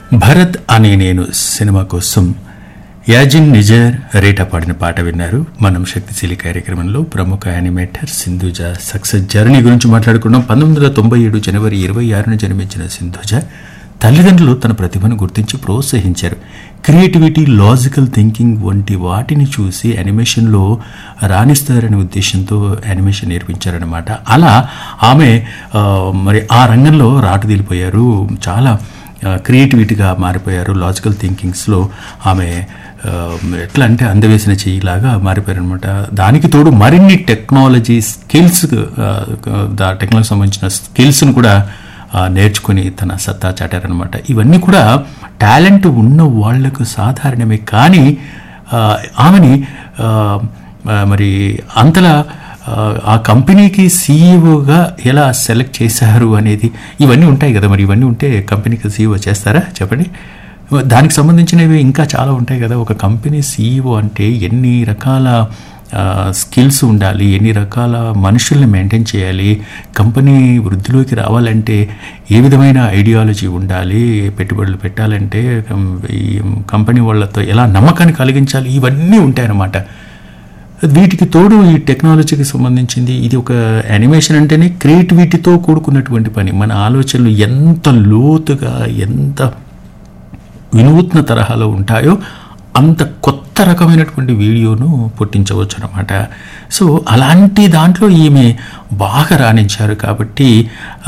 భరత్ అనే నేను సినిమా కోసం యాజిన్ నిజర్ రేటా పాడిన పాట విన్నారు మనం శక్తిశీలి కార్యక్రమంలో ప్రముఖ యానిమేటర్ సింధుజ సక్సెస్ జర్నీ గురించి మాట్లాడుకున్నాం పంతొమ్మిది వందల తొంభై ఏడు జనవరి ఇరవై ఆరున జన్మించిన సింధుజ తల్లిదండ్రులు తన ప్రతిభను గుర్తించి ప్రోత్సహించారు క్రియేటివిటీ లాజికల్ థింకింగ్ వంటి వాటిని చూసి యానిమేషన్లో రాణిస్తారనే ఉద్దేశంతో యానిమేషన్ నేర్పించారనమాట అలా ఆమె ఆ, మరి ఆ రంగంలో రాటుదిలిపోయారు చాలా క్రియేటివిటీగా మారిపోయారు లాజికల్ థింకింగ్స్లో ఆమె ఆ, ఎట్లా అంటే అందవేసిన చెయ్యిలాగా మారిపోయారు అనమాట దానికి తోడు మరిన్ని టెక్నాలజీ స్కిల్స్ దా టెక్నాలజీ సంబంధించిన స్కిల్స్ను కూడా ఆ, నేర్చుకుని తన సత్తా చాటారనమాట ఇవన్నీ కూడా టాలెంట్ ఉన్న వాళ్లకు సాధారణమే కానీ ఆ, ఆమెని ఆ, ఆ, మరి అంతలా ఆ, ఆ కంపెనీకి సీఈఓగా ఎలా సెలెక్ట్ చేశారు అనేది ఇవన్నీ ఉంటాయి కదా మరి ఇవన్నీ ఉంటే కంపెనీకి సీఈఓ చేస్తారా చెప్పండి దానికి సంబంధించినవి ఇంకా చాలా ఉంటాయి కదా ఒక కంపెనీ సీఈఓ అంటే ఎన్ని రకాల స్కిల్స్ ఉండాలి ఎన్ని రకాల మనుషుల్ని మెయింటైన్ చేయాలి కంపెనీ వృద్ధిలోకి రావాలంటే ఏ విధమైన ఐడియాలజీ ఉండాలి పెట్టుబడులు పెట్టాలంటే కం- ఈ కంపెనీ వాళ్ళతో ఎలా నమ్మకాన్ని కలిగించాలి ఇవన్నీ ఉంటాయన్నమాట వీటికి తోడు ఈ టెక్నాలజీకి సంబంధించింది ఇది ఒక యానిమేషన్ అంటేనే క్రియేటివిటీతో కూడుకున్నటువంటి పని మన ఆలోచనలు ఎంత లోతుగా ఎంత వినూత్న తరహాలో ఉంటాయో అంత కొత్త రకమైనటువంటి వీడియోను పుట్టించవచ్చు అనమాట సో అలాంటి దాంట్లో ఈమె బాగా రాణించారు కాబట్టి